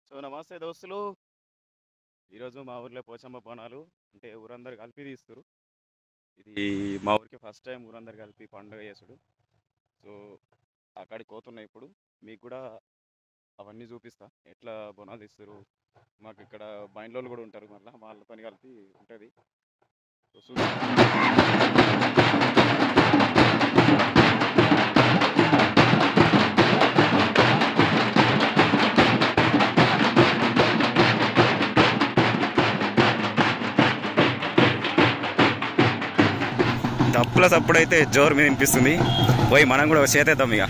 So నమస్తే దోస్తులు ఈరోజు మా ఊర్లో పోచమ్మ బోనాలు అంటే ఊరందరు కలిపి తీస్తారు ఇది మా ఊరికి ఫస్ట్ టైం ఊరందరు కలిపి పండుగ చేసుడు సో అక్కడికి పోతున్నాయి ఇప్పుడు మీకు కూడా అవన్నీ చూపిస్తా ఎట్లా బోనాలు తీస్తారు మాకు ఇక్కడ బయటలో కూడా ఉంటారు మళ్ళీ వాళ్ళతో కలిపి ఉంటుంది సో చూపిస్తా. డప్పుల సప్పుడైతే జోరు మీద వినిపిస్తుంది పోయి మనం కూడా ఒక చేతేద్దాం ఇక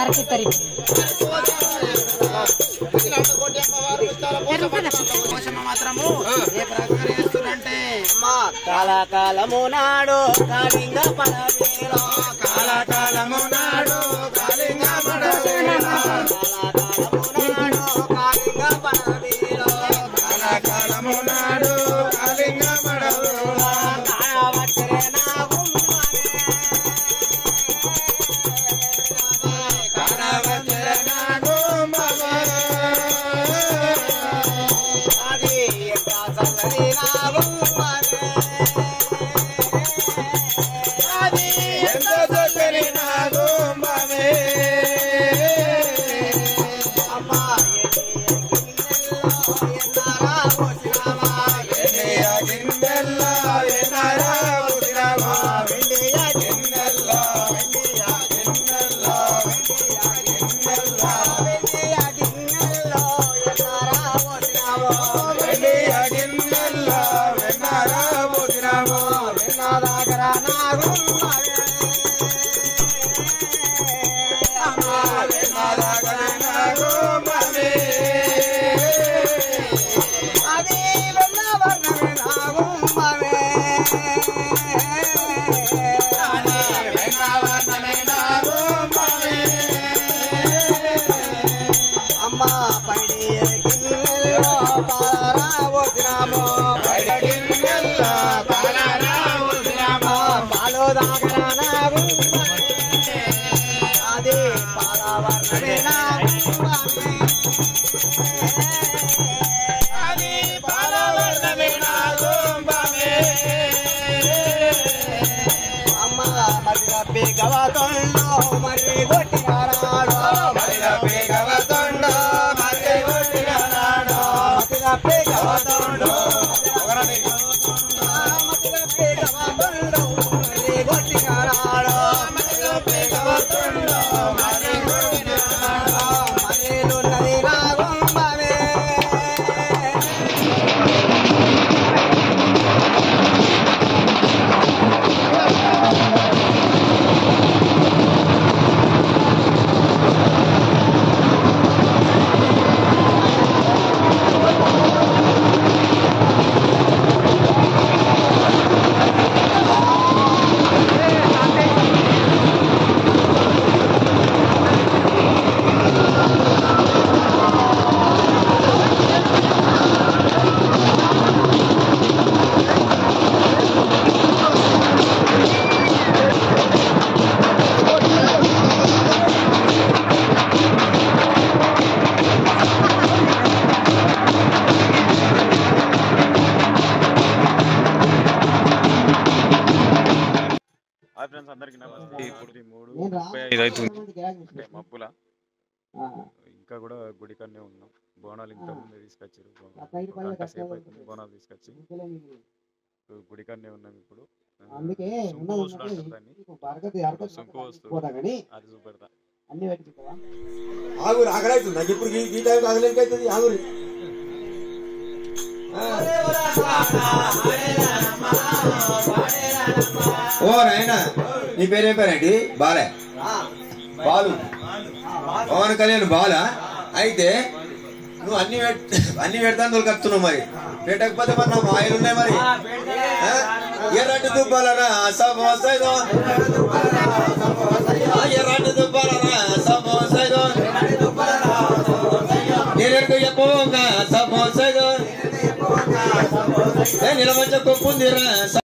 అరకిత్తరి పోషమ్మ మాత్రము ఏ ప్రకారం చేస్తున్నంటే కాలకాలము నాడు కాళింగ పడవేలో కాలకాలము నాడు కాళింగ మడవేలో కాళింగ పడవేలో కాలకాలము నాడు కాళింగ మడవేలో కావచ్చరే నా కానవచ్చర నాడు మమ. అది ఎంత చల్లని నా గుమ్మరే. అది ఎంత చక్కని నాడు మమే. అమ్మా ఎన్నారా వచ్చినావా ఎన్నెయ గిన్నెల్లో ఎన్నరా ఉసిరమా. వెండియ గిన్నెల్లో, వెన్నెయ గిన్నెల్లో, వెన్నెయ గిన్నెల్లో. వెండియ గిన్నెల్లో ఎన్నారా వచ్చినావో వెన్నెయ గిన్నెల్లో వెన్నరా ఉసిరమా. నా దగ్గర నా గుమ్మరే. అమ్మా వెన్నరగని నాడు మమే. అది వెన్నవర్ణమే నా గుమ్మరే. అది వెన్నవర్ణమే నాడు మమే. అమ్మా పడి గిన్నెల్లో పారా వచ్చినామో బయట గిన్నెల్లో పాలరా ఉసిరమా. పాలు దగ్గర నా గుమ్మరే. అది పాలవర్ణమే నా గుమ్మరే. అది పాలవర్ణమే నాడు మమే. అమ్మ మరి రబ్బి గవతొండో మరి గొట్టిగారాడో మరిల పేగవతొండో మర్రి ఒట్టిగనాడో. మతి రబ్బి గవతొండో ఒకరని మతి రబ్బి గవతొండో మరి గొట్టిగారాడో మరిల పేగవతొండో మర్రి ఒట్టిగనాడో. మరేలున్నది రాగుంబవే హాయ్ ఫ్రెండ్స్ అందరికి నమస్తే ఇప్పుడు ఈ మూడు ముప్పై ఐదు అవుతుంది అంటే మబ్బుల ఇంకా కూడా గుడి కన్నే ఉన్నాం బోనాలు ఇంత ముందే తీసుకొచ్చారు బోనాలు. ఒక గంట సేపు అవుతుంది బోనాలు తీసుకొచ్చి ఇప్పుడు గుడి కన్నే ఉన్నాం ఇప్పుడు ఆ, అందుకే సుంకు ఉన్నది పోసుడు అంటారు దాన్ని. బరగతి అరగతి సుంకు వస్తుంది. పోతా కానీ అది చూపెడతా అన్ని పెట్టుకుంటావా ఆగురు ఆకలైతుంది నాకు ఇప్పుడు ఈ- ఈ టైం ఆగలేక అవుతుంది ఆగురి ఓ నాయనా నీ పేరు ఏం పేరేంటి బాలే బాలు పవన్ కళ్యాణ్ బాలా అయితే నువ్వు అన్ని పెట్ అన్ని పెడతాను తొలగస్తున్నావు మరి పెట్టకపోతే మరి నా మాయలు ఉన్నాయి మరి ఆ? ఎర్రటి దుబ్బాలరా సమోసైదో ఎర్రటి దుబ్బాలరా సమోసైదో నేను చెప్పగా సమోసైదో నిలవంచ కొప్పుందిరా